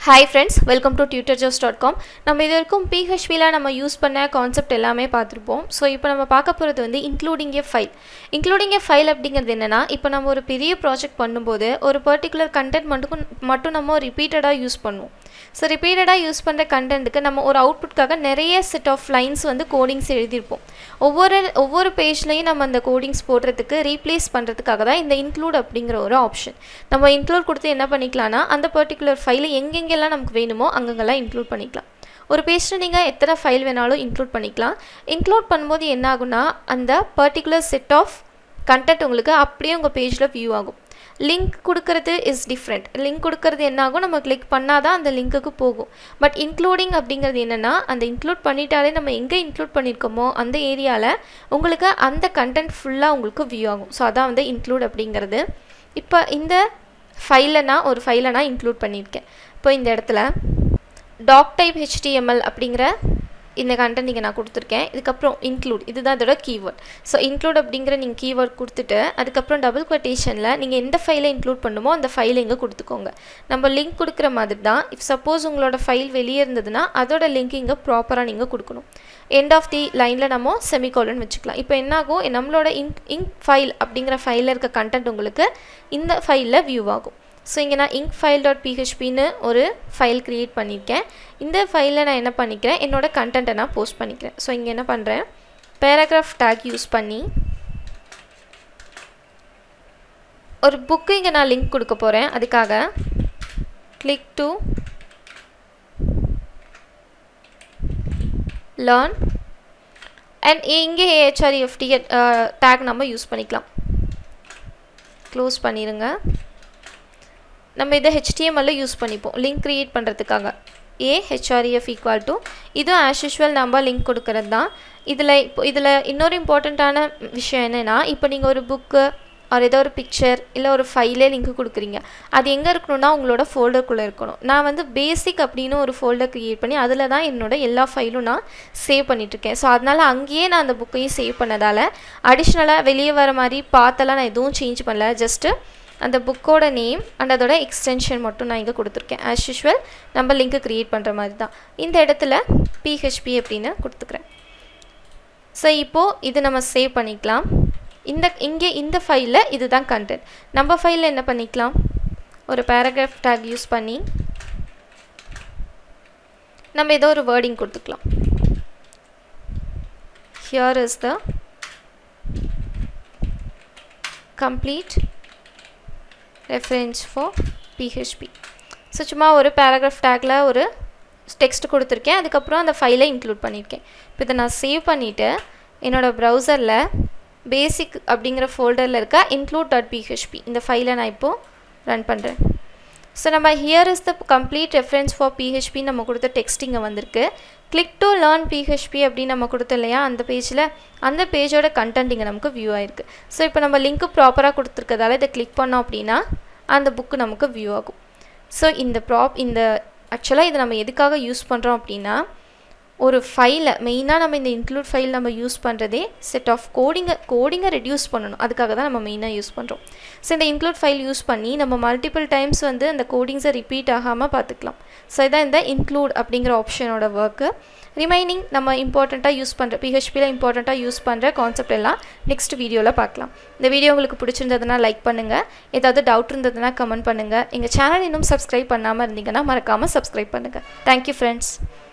hi friends welcome to tutor joe's dot com நம்ம இது வரைக்கும் பிஹெச்பியில் நம்ம யூஸ் பண்ண கான்செப்ட் எல்லாமே பார்த்துருப்போம் ஸோ இப்போ நம்ம பார்க்க போகிறது வந்து including a file including a file அப்படிங்கிறது என்னென்னா இப்போ நம்ம ஒரு பெரிய ப்ராஜெக்ட் பண்ணும்போது ஒரு பர்டிகுலர் கண்டென்ட் மட்டும் மட்டும் நம்ம ரிப்பீட்டடாக யூஸ் பண்ணுவோம் ஸோ ரிப்பீட்டடாக யூஸ் பண்ணுற கண்டென்ட்டுக்கு நம்ம ஒரு அவுட்புட்காக நிறைய செட் ஆஃப் லைன்ஸ் வந்து கோடிங்ஸ் எழுதியிருப்போம் ஒவ்வொரு ஒவ்வொரு பேஜ்லையும் நம்ம அந்த கோடிங்ஸ் போடுறதுக்கு ரீப்ளேஸ் பண்ணுறதுக்காக தான் இந்த இன்க்ளூட் அப்படிங்கிற ஒரு ஆப்ஷன் நம்ம இன்க்ளூட் கொடுத்து என்ன பண்ணிக்கலாம்னா அந்த பர்டிகுலர் ஃபைலை எங்கெங்கெல்லாம் நமக்கு வேணுமோ அங்கங்கெல்லாம் இன்க்ளூட் பண்ணிக்கலாம் ஒரு பேஜில் நீங்கள் எத்தனை ஃபைல் வேணாலும் இன்க்ளூட் பண்ணிக்கலாம் இன்க்ளூட் பண்ணும்போது என்ன ஆகும்னா அந்த பர்டிகுலர் செட் ஆஃப் கண்டென்ட் உங்களுக்கு அப்படியே உங்கள் பேஜில் வியூ ஆகும் லிங்க் கொடுக்கறது இஸ் டிஃப்ரெண்ட் லிங்க் கொடுக்கறது என்ன ஆகும் நம்ம கிளிக் பண்ணால் தான் அந்த லிங்க்குக்கு போகும் பட் இன்க்ளூடிங் அப்படிங்கிறது என்னென்னா அந்த இன்க்ளூட் பண்ணிட்டாலே நம்ம எங்கே இன்க்ளூட் பண்ணியிருக்கோமோ அந்த ஏரியாவில் உங்களுக்கு அந்த கண்டென்ட் ஃபுல்லாக உங்களுக்கு வியூ ஆகும் ஸோ அதான் வந்து இன்க்ளூட் அப்படிங்கிறது இப்போ இந்த ஃபைலை நான் ஒரு ஃபைலை நான் இன்க்ளூட் பண்ணியிருக்கேன் இப்போ இந்த இடத்துல டாக் டைப் ஹெச்டிஎம்எல் அப்படிங்கிற இந்த கண்டென்ட் நீங்கள் நான் கொடுத்துருக்கேன் இதுக்கப்புறம் இன்க்ளூட் இதுதான் இதோட கீவேர்ட் ஸோ இன்க்ளூட் அப்படிங்கிற நீங்கள் கீவேர்ட் கொடுத்துட்டு அதுக்கப்புறம் டபுள் கொட்டேஷனில் நீங்கள் எந்த ஃபைலை இன்க்ளூட் பண்ணுமோ அந்த ஃபைலை இங்கே கொடுத்துக்கோங்க நம்ம லிங்க் கொடுக்குற மாதிரி தான் இஃப் சப்போஸ் உங்களோட ஃபைல் வெளியே இருந்ததுன்னா அதோட லிங்க் இங்கே ப்ராப்பராக நீங்கள் கொடுக்கணும் எண்ட் ஆஃப் தி லைனில் நம்ம செமிகோலன் வச்சுக்கலாம் இப்போ என்னாகும் நம்மளோட இங்க் இங்க் ஃபைல் அப்படிங்கிற ஃபைலில் இருக்க கண்டென்ட் உங்களுக்கு இந்த ஃபைலில் வியூ ஆகும் ஸோ இங்கே நான் இங்க் ஃபைல் டாட் பிஹெச்பின்னு ஒரு ஃபைல் க்ரியேட் பண்ணியிருக்கேன் இந்த ஃபைலில் நான் என்ன பண்ணிக்கிறேன் என்னோடய கண்டென்ட்டை நான் போஸ்ட் பண்ணிக்கிறேன் ஸோ இங்கே என்ன பண்ணுறேன் பேராகிராஃப் டேக் யூஸ் பண்ணி ஒரு புக்கு இங்கே நான் லிங்க் கொடுக்க போகிறேன் அதுக்காக கிளிக் டு லேர்ன் அண்ட் இங்கே ஏஹெச்ஆர்இஎஃப்டி டேக் நம்ம யூஸ் பண்ணிக்கலாம் க்ளோஸ் பண்ணிடுங்க நம்ம இதை ஹெச்டிஎம்எல்ல யூஸ் பண்ணிப்போம் லிங்க் க்ரியேட் பண்ணுறதுக்காக ஏ ஹெச்ஆர்இஎஃப் ஈக்குவல் டு இதுவும் ஆஸ் யூஷுவல் நம்ம லிங்க் கொடுக்கறது தான் இதில் இப்போ இதில் இன்னொரு இம்பார்ட்டண்ட்டான விஷயம் என்னென்னா இப்போ நீங்கள் ஒரு புக்கு ஒரு ஏதோ ஒரு பிக்சர் இல்லை ஒரு ஃபைலே லிங்க் கொடுக்குறீங்க அது எங்கே இருக்கணும்னா உங்களோட ஃபோல்டருக்குள்ளே இருக்கணும் நான் வந்து பேசிக் அப்படின்னு ஒரு ஃபோல்டர் க்ரியேட் பண்ணி அதில் தான் என்னோடய எல்லா ஃபைலும் நான் சேவ் பண்ணிகிட்ருக்கேன் ஸோ அதனால் அங்கேயே நான் அந்த புக்கையும் சேவ் பண்ணதால் அடிஷ்னலாக வெளியே வர மாதிரி பார்த்தெல்லாம் நான் எதுவும் சேஞ்ச் பண்ணல ஜஸ்ட்டு அந்த புக்கோட நேம் அண்ட் அதோட எக்ஸ்டென்ஷன் மட்டும் நான் இங்கே கொடுத்துருக்கேன் ஆஸ் யூஷுவல் நம்ம லிங்க்கு க்ரியேட் பண்ணுற மாதிரி தான் இந்த இடத்துல பிஹெச்பி அப்படின்னு கொடுத்துக்கிறேன் ஸோ இப்போது இது நம்ம சேவ் பண்ணிக்கலாம் இந்த இங்கே இந்த ஃபைலில் இதுதான் கண்டென்ட் நம்ம ஃபைலில் என்ன பண்ணிக்கலாம் ஒரு பேராகிராஃப் டேக் யூஸ் பண்ணி நம்ம ஏதோ ஒரு வேர்டிங் கொடுத்துக்கலாம் here is the complete reference for PHP so சும்மா ஒரு பேராகிராஃப் டேக்கில் ஒரு டெக்ஸ்ட் கொடுத்துருக்கேன் அதுக்கப்புறம் அந்த ஃபைலை இன்க்ளூட் பண்ணியிருக்கேன் இப்போ இதை நான் சேவ் பண்ணிவிட்டு என்னோடய ப்ரௌசரில் பேசிக் அப்படிங்கிற ஃபோல்டரில் இருக்க இன்க்ளூட் டாட் பிஹெச்பி இந்த ஃபைலை நான் இப்போது ரன் பண்ணுறேன் ஸோ நம்ம here is the complete reference for PHP நம்ம கொடுத்த டெக்ஸ்ட் இங்கே வந்திருக்கு கிளிக் டு லேர்ன் பிஹெச்பி அப்படின்னு நம்ம கொடுத்தோம் இல்லையா அந்த பேஜில் அந்த பேஜோட கண்டென்ட் இங்கே நமக்கு வியூ ஆயிருக்கு ஸோ இப்போ நம்ம லிங்க்கு ப்ராப்பராக கொடுத்துருக்கதால இதை கிளிக் பண்ணோம் அப்படின்னா அந்த புக்கு நமக்கு வியூ ஆகும் ஸோ இந்த ப்ராப் இந்த ஆக்சுவலாக இதை நம்ம எதுக்காக யூஸ் பண்ணுறோம் அப்படின்னா ஒரு ஃபைலை மெயினாக நம்ம இந்த இன்க்ளூட் ஃபைல் நம்ம யூஸ் பண்ணுறதே செட் ஆஃப் கோடிங்கை கோடிங்கை ரெடியூஸ் பண்ணணும் அதுக்காக தான் நம்ம மெயினாக யூஸ் பண்ணுறோம் ஸோ இந்த இன்க்ளூட் ஃபைல் யூஸ் பண்ணி நம்ம மல்டிபிள் டைம்ஸ் வந்து அந்த கோடிங்ஸை ரிப்பீட் ஆகாமல் பார்த்துக்கலாம் ஸோ இதான் இந்த இன்க்ளூட் அப்படிங்கிற ஆப்ஷனோட ஒர்க்கு ரிமைனிங் நம்ம இம்பார்ட்டண்ட்டாக யூஸ் பண்ணுற பிஹெச்பியில் இம்பார்ட்டண்ட்டாக யூஸ் பண்ணுற கான்செப்ட் எல்லாம் நெக்ஸ்ட் வீடியோவில் பார்க்கலாம் இந்த வீடியோ உங்களுக்கு பிடிச்சிருந்ததுன்னா லைக் பண்ணுங்கள் ஏதாவது டவுட் இருந்ததுன்னா கமெண்ட் பண்ணுங்கள் எங்கள் சேனல் இன்னும் சப்ஸ்கிரைப் பண்ணாமல் இருந்தீங்கன்னா மறக்காமல் சப்ஸ்கிரைப் பண்ணுங்கள் தேங்க்யூ ஃப்ரெண்ட்ஸ்